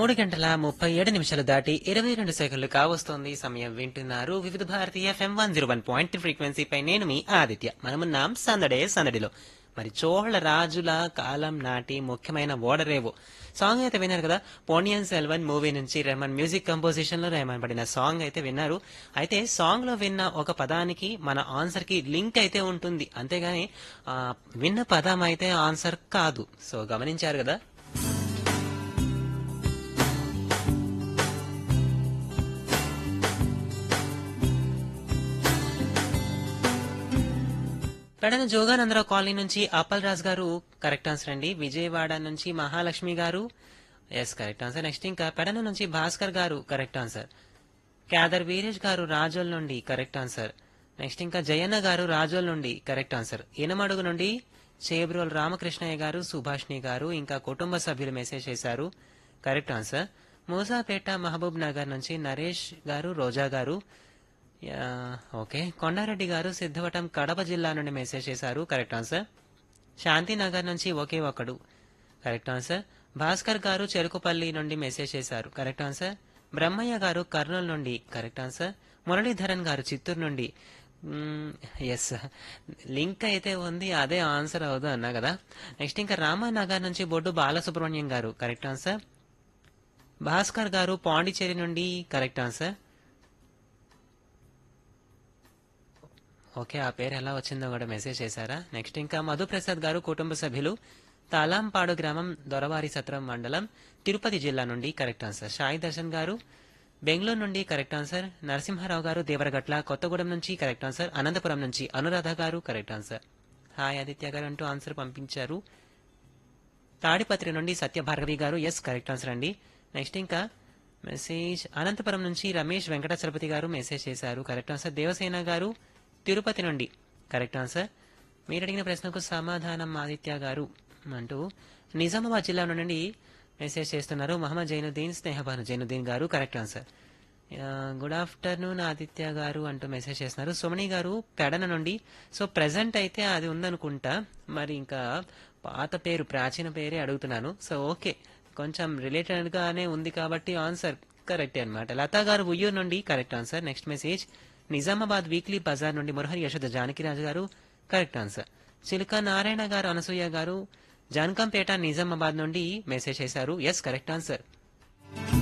మూడు గంటల ముప్పై ఏడు నిమిషాలు దాటి ఇరవై రెండు సెకండ్లు కావస్తోంది సమయం వింటున్నారు వివిధ భారతీయ FM one zero one point ఫ్రీక్వెన్సీపై నేను మీ ఆదిత్య మనమున్నాం సందడే సందడిలో మరి చోళ రాజుల కాలం నాటి ముఖ్యమైన ఓడరేవు సాంగ్ అయితే విన్నారు కదా పోనియన్ సెల్వన్ మూవీ నుంచి రెహమాన్ మ్యూజిక్ కంపోజిషన్ లో రెహమాన్ పడిన సాంగ్ అయితే విన్నారు అయితే సాంగ్ లో విన్న ఒక పదానికి మన ఆన్సర్ కి లింక్ అయితే ఉంటుంది అంతేగాని ఆ, విన్న పదం అయితే ఆన్సర్ కాదు సో గమనించారు కదా పెడన జోగానందరావు కాలనీ నుంచి అప్పల్ రాజ్ గారు కరెక్ట్ ఆన్సర్ అండి విజయవాడ నుంచి మహాలక్ష్మి గారు ఎస్ కరెక్ట్ ఆన్సర్ నెక్స్ట్ ఇంకా పెడన నుంచి భాస్కర్ గారు కరెక్ట్ ఆన్సర్ క్యాదర్ వీరేష్ గారు రాజోల్ నుండి కరెక్ట్ ఆన్సర్ నెక్స్ట్ ఇంకా జయన్న గారు రాజోల్ నుండి కరెక్ట్ ఆన్సర్ ఇనమడుగు నుండి చేబ్రోల్ రామకృష్ణయ్య గారు సుభాష్ని గారు ఇంకా కుటుంబ సభ్యులు మెసేజ్ చేశారు correct answer Moosapet Mahabubnagar నుంచి నరేష్ గారు రోజా గారు యా, ఓకే కొండారెడ్డి గారు సిద్ధవటం కడప జిల్లా నుండి మెసేజ్ చేశారు కరెక్ట్ ఆన్సర్ శాంతినగర్ నుంచి ఒకే ఒకడు కరెక్ట్ ఆన్సర్ భాస్కర్ గారు చెరుకుపల్లి నుండి మెసేజ్ చేశారు కరెక్ట్ ఆన్సర్ బ్రహ్మయ్య గారు కర్నూలు నుండి కరెక్ట్ ఆన్సర్ మురళీధరన్ గారు చిత్తూరు నుండి ఎస్ లింక్ అయితే ఉంది అదే ఆన్సర్ అవదు అన్నా కదా నెక్స్ట్ ఇంకా రామానగర్ నుంచి బొడ్డు బాలసుబ్రహ్మణ్యం గారు కరెక్ట్ ఆన్సర్ భాస్కర్ గారు పాండిచేరి నుండి కరెక్ట్ ఆన్సర్ ఓకే ఆ పేరు ఎలా వచ్చిందో కూడా మెసేజ్ చేశారా నెక్స్ట్ ఇంకా మధుప్రసాద్ గారు కుటుంబ సభ్యులు తాలాంపాడు గ్రామం దొరవారి సత్రం మండలం తిరుపతి జిల్లా నుండి కరెక్ట్ ఆన్సర్ సాయి దర్శన్ గారు బెంగళూరు నుండి కరెక్ట్ ఆన్సర్ నరసింహారావు గారు దేవరగట్ల కొత్తగూడెం నుంచి కరెక్ట్ ఆన్సర్ అనంతపురం నుంచి అనురాధ గారు correct answer hi Aditya garu అంటూ ఆన్సర్ పంపించారు తాడిపత్రి నుండి Satyabhargavi garu yes correct answer అండి నెక్స్ట్ ఇంకా మెసేజ్ అనంతపురం నుంచి రమేష్ వెంకటాచలపతి గారు మెసేజ్ చేశారు కరెక్ట్ ఆన్సర్ దేవసేన గారు తిరుపతి నుండి కరెక్ట్ ఆన్సర్ మీరు అడిగిన ప్రశ్నకు సమాధానం ఆదిత్య గారు అంటూ నిజామాబాద్ జిల్లా నుండి మెసేజ్ చేస్తున్నారు Mohammed Zainuddin Snehabanu Zainuddin garu correct answer good afternoon Aditya garu అంటూ మెసేజ్ చేస్తున్నారు సుమణి గారు పెడన నుండి సో ప్రెసెంట్ అయితే అది ఉందనుకుంటా మరి ఇంకా పాత పేరు ప్రాచీన పేరే అడుగుతున్నాను సో ఓకే కొంచెం రిలేటెడ్ గానే ఉంది కాబట్టి ఆన్సర్ కరెక్ట్ అన్నమాట లతా గారు ఉయ్యూరు నుండి correct answer next message Nizamabad weekly bazaar నుండి మురహరి యశోద జానకిరాజు గారు కరెక్ట్ ఆన్సర్ చిలుక నారాయణ గారు అనసూయ గారు జానకంపేట నిజామాబాద్ నుండి మెసేజ్ చేశారు ఎస్ కరెక్ట్ ఆన్సర్